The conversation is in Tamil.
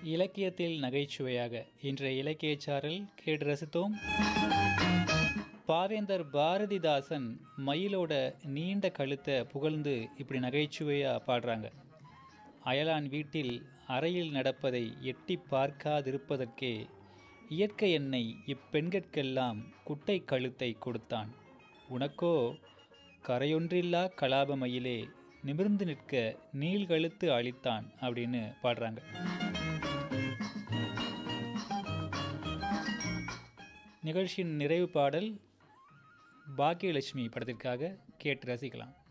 இலக்கியத்தில் நகைச்சுவையாக இன்றைய இலக்கியச் சாரல் கேட்டு ரசித்தோம் பாவேந்தர் பாரதிதாசன் மயிலோட நீண்ட கழுத்தை புகழ்ந்து இப்படி நகைச்சுவையாக பாடுறாங்க அயலான் வீட்டில் அறையில் நடப்பதை எட்டி பார்க்காதிருப்பதற்கே இயற்கை எண்ணெய் இப்பெண்கட்கெல்லாம் குட்டை கழுத்தை கொடுத்தான் உனக்கோ கரையொன்றில்லா கலாபமயிலே நிமிர்ந்து நிற்க நீள்கழுத்து அளித்தான் அப்படின்னு பாடுறாங்க நிகழ்ச்சியின் நிறைவு பாடல் பாக்கியலட்சுமி படத்திற்காக கேட்டு ரசிக்கலாம்